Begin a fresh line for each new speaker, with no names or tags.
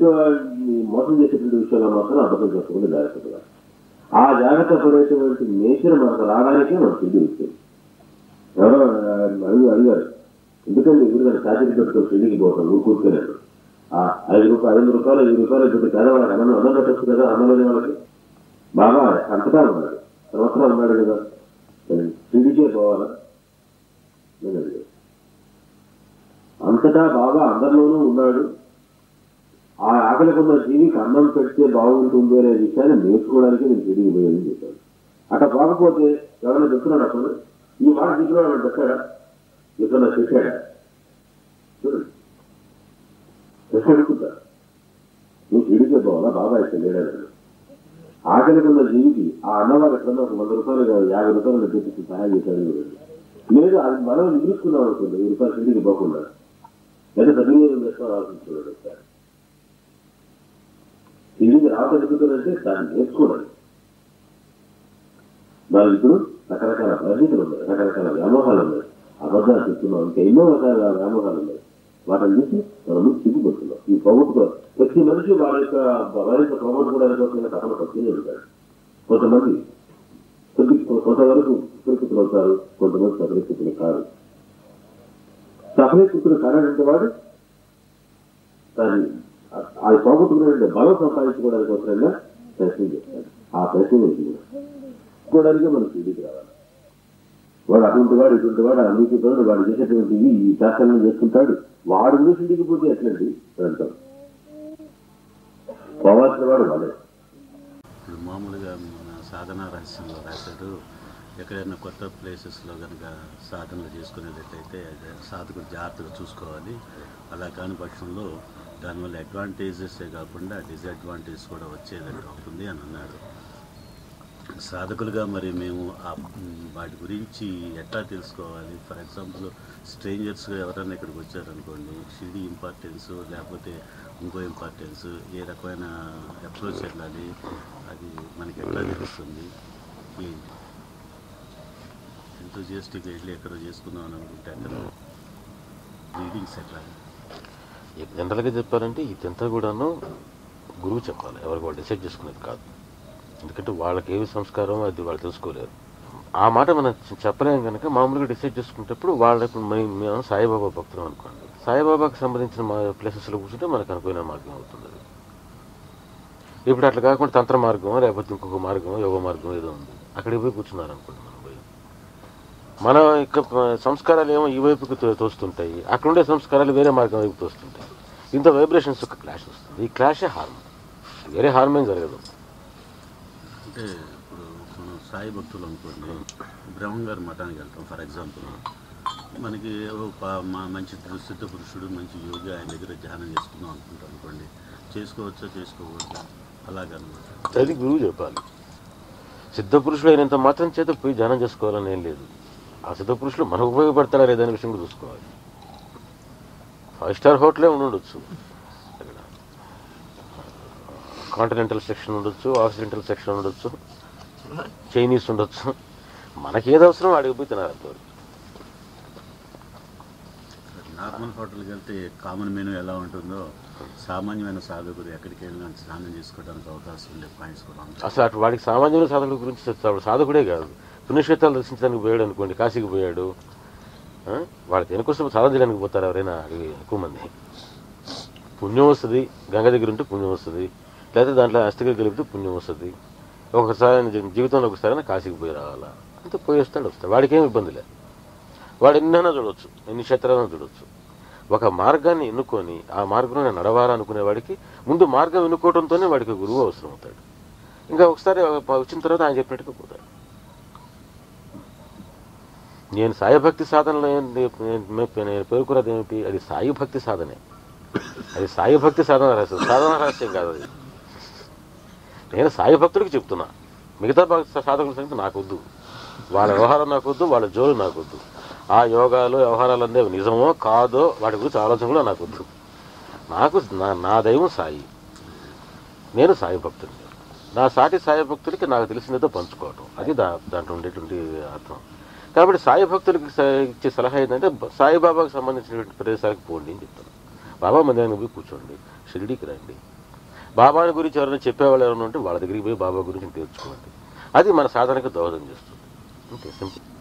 వాడిని మోసం చేసేటువంటి విషయంలో మాత్రం అబద్ధం చెప్పకుండా జాగ్రత్తగా ఆ జాగ్రత్త పడేటువంటి నేచర్ మనకు రావడానికే మనకు ఇది వచ్చింది ఎవరో అడుగు అడిగారు ఎందుకంటే ఎవరు ఛార్జీలు పెట్టుకొని పెళ్లికి పోతాం నువ్వు కూర్చోలేదు ఆ ఐదు రూపాయలు ఐదు రూపాయలు ఐదు రూపాయలు పెట్టి పేదవాళ్ళకి అన్నం అన్నం పెట్టచ్చు కదా అన్నలేని వాళ్ళకి బాగా అంతటా ఉన్నాడు సంవత్సరాలు ఉన్నాడు కదా తిరిగికే పోవాలా నేను అడిగాను. అంతటా బాగా అందరిలోనూ ఉన్నాడు ఆ ఆకలికున్న జీవికి అన్నం పెడితే బాగుంటుంది అనే విషయాన్ని నేర్చుకోవడానికి నేను తిరిగి పోయాలని చెప్పాను అట్లా కాకపోతే ఎవరైనా చెప్తున్నాడు అసలు ఈ మాట చెప్పినాడు పెట్టాడా ఎప్పుడన్నా చెప్పాడా చూడండి ప్రశ్న అడుగుతా నువ్వు తిరిగి పోవాలా బాబాయ్ తెలియడానికి ఆకలికున్న జీవికి ఆ అన్నవాడు ఎక్కడన్నా ఒక వంద రూపాయలు కాదు యాభై రూపాయలు పెట్టి సహాయం చేశాడు చూడండి. లేదు అది మనం నిలుచుకున్నాం అనుకోండి వెయ్యి రూపాయలు తిరిగి పోకుండా లేదా సద్వినియోగం చేసుకోవాలి ఆలోచించుకోలేదు ఒకసారి తిరిగి రావగలుగుతుందంటే దాన్ని నేర్చుకోవాలి దాని ఇప్పుడు రకరకాల పరిస్థితులు ఉన్నాయి రకరకాల వ్యామోహాలు ఉన్నాయి అబద్ధాలు చెప్తున్నాం ఇంకా ఎన్నో రకాల వ్యామోహాలు ఉన్నాయి వాటిని చూసి మనం సిగ్గుపడుతున్నాం ఈ పొగట్టుకో ప్రతి మనిషి వారి యొక్క వారి యొక్క పొగట్టుకోవడానికి కోసం తపన పడుతూనే ఉంటాడు కొంతమంది కొద్ది కొంతవరకు సురక్షితులు అవుతారు కొంతమంది సఫలీకృతులు కాదు సఫలీకృతులు కానంటే వాడు దాన్ని ఆ- ఆ పోగొట్టుకునే బలం సంపాదించుకోవడానికి అవసరంగా ప్రయత్నం చేస్తాడు ఆ ప్రయత్నం చేసుకోవడానికి మనం తిరిగి రావాలి వాడు అటువంటి వాడు ఇటువంటి వాడు అన్నిటి వాడు వాడు చేసేటువంటివి ఈ శాస్త్రాలను చేసుకుంటాడు వాడు నుంచి దిగిపోతే ఎట్లండి అని అంటాం పోవాల్సిన వాడు వాడే
ఇప్పుడు మామూలుగా మన సాధన రహస్యంలో రాశాడు ఎక్కడైనా కొత్త ప్లేసెస్లో కనుక సాధనలు చేసుకునేటట్టయితే అది సాధకుడు జాగ్రత్తగా చూసుకోవాలి అలా కాని పక్షంలో దానివల్ల అడ్వాంటేజెసే కాకుండా డిసడ్వాంటేజ్ కూడా వచ్చేటట్టు అవుతుంది అని అన్నాడు సాధకులుగా మరి మేము ఆ మ్, వాటి గురించి ఎట్లా తెలుసుకోవాలి ఫర్ ఎగ్జాంపుల్ స్ట్రేంజర్స్గా ఎవరైనా ఇక్కడికి వచ్చారనుకోండి షిరిడి ఇంపార్టెన్స్ లేకపోతే ఇంకో ఇంపార్టెన్స్ ఏ రకమైన అప్రోచ్ వెళ్ళాలి అది మనకి ఎట్లా తెలుస్తుంది ఏంటి ఎంతోజియస్టిక్గా వెళ్ళి ఎక్కడో చేసుకుందాం అని అనుకుంటే అక్కడ రీడింగ్స్ ఎట్లా
జనరల్గా చెప్పాలంటే ఇదంతా కూడాను గురువు చెప్పాలి ఎవరికి వాళ్ళు డిసైడ్ చేసుకునేది కాదు ఎందుకంటే వాళ్ళకి ఏమి సంస్కారం అది వాళ్ళు తెలుసుకోలేరు ఆ మాట మనం చె- చెప్పలేం కనుక మామూలుగా డిసైడ్ చేసుకునేటప్పుడు వాళ్ళకు మే- మేము సాయిబాబా భక్తులం అనుకోండి సాయిబాబాకి సంబంధించిన మా ప్లేసెస్లో కూర్చుంటే మనకు అనుకూల మార్గం అవుతుంది అది. ఇప్పుడు అట్లా కాకుండా తంత్ర మార్గం లేకపోతే ఇంకొక మార్గం యోగ మార్గం ఏదో ఉంది అక్కడికి పోయి కూర్చున్నారు అనుకోండి మనం పోయి మన యొక్క ప- సంస్కారాలు ఏమో ఈ వైపుకి తో- తోస్తుంటాయి అక్కడ ఉండే సంస్కారాలు వేరే మార్గం వైపు తోస్తుంటాయి ఇంత వైబ్రేషన్స్ యొక్క క్లాష్ వస్తుంది ఈ క్లాషే హార్మ్ వేరే హార్మ్ ఏం జరగదు
అంటే ఇప్పుడు మనం సాయి భక్తులు అనుకోండి బ్రహ్మం గారి మఠానికి వెళ్తాం ఫర్ ఎగ్జాంపుల్ మనకి ఓ ప- మా మంచి సిద్ధ పురుషుడు మంచి యోగి ఆయన దగ్గర ధ్యానం చేసుకుందాం అనుకుంటాం అనుకోండి చేసుకోవచ్చా చేసుకోకూడదా అలాగనమాట
అది గురువు చెప్పాలి సిద్ధ పురుషుడు అయినంత మాత్రం చేత పోయి ధ్యానం చేసుకోవాలని ఏం లేదు ఆ సిద్ధ పురుషుడు మనకు ఉపయోగపడతాడా లేదనే విషయం కూడా చూసుకోవాలి ఫైవ్ స్టార్ హోటలే ఉండొచ్చు అక్కడ కాంటినెంటల్ సెక్షన్ ఉండొచ్చు ఆక్సిడెంటల్ సెక్షన్ ఉండొచ్చు చైనీస్ ఉండొచ్చు మనకి ఏది అవసరం అడిగి పోయి తినాలి అంతవరకు
నార్మల్ హోటల్కి వెళ్తే కామన్ మెనూ ఎలా ఉంటుందో సామాన్యమైన సాధకుడు ఎక్కడికి వెళ్ళినా స్నానం చేసుకోవడానికి అవకాశం ఉండే పాయింట్స్ కూడా ఉంటాయి
అసలు అటు వాడికి సామాన్యుల సాధకుల గురించి చెప్తాడు సాధకుడే కాదు పుణ్యక్షేత్రాలు దర్శించడానికి పోయాడు అనుకోండి కాశీకి పోయాడు ఆ? వాడు దేనికోసం సాధన చేయడానికి పోతారు ఎవరైనా అడిగి ఎక్కువ మంది పుణ్యం వస్తుంది గంగ దగ్గర ఉంటే పుణ్యం వస్తుంది లేకపోతే దాంట్లో అస్థికలు కలిపితే పుణ్యం వస్తుంది ఒకసారి జీ- జీవితంలో ఒకసారి కాశీకి పోయి రావాలా అంతే పోయి వస్తాడు వస్తాడు వాడికి ఏం ఇబ్బంది లేదు వాడు ఎన్నైనా చూడవచ్చు ఎన్ని క్షేత్రాలను చూడవచ్చు ఒక మార్గాన్ని ఎన్నుకొని ఆ మార్గంలో నడవాలనుకునే వాడికి ముందు మార్గం ఎన్నుకోవడంతోనే వాడికి గురువు అవసరం అవుతాడు ఇంకా ఒకసారి వచ్చిన తర్వాత ఆయన చెప్పినట్టుగా పోతాడు నేను సాయి భక్తి సాధనలో ఏం- నేను నేను పేర్కొన్నది ఏమిటి అది సాయి భక్తి సాధనే అది సాయి భక్తి సాధన రహస్యం సాధన రహస్యం కాదు అది నేను సాయి భక్తుడికి చెప్తున్నా మిగతా భక్తి సాధకుల సంగతి నాకు వద్దు వాళ్ళ వ్యవహారం నాకు వద్దు వాళ్ళ జోలు నాకు వద్దు ఆ యోగాలు వ్యవహారాలు అనేవి నిజమో కాదో వాటి గురించి ఆలోచన కూడా నాకు వద్దు నాకు నా నా దైవం సాయి నేను సాయి భక్తుడిని నా సాటి సాయి భక్తుడికి నాకు తెలిసినదో పంచుకోవటం అది దా దాంట్లో ఉండేటువంటి అర్థం కాబట్టి సాయి భక్తుడికి స- ఇచ్చే సలహా ఏంటంటే బ- సాయిబాబాకు సంబంధించినటువంటి ప్రదేశాలకు పోండి అని చెప్తాను బాబా మందిరానికి పోయి కూర్చోండి షిరిడీకి రండి బాబాని గురించి ఎవరైనా చెప్పేవాళ్ళు ఎవరైనా ఉంటే వాళ్ళ దగ్గరికి పోయి బాబా గురించి తెలుసుకోండి అది మన సాధనకు దోహదం చేస్తుంది అంతే సింపుల్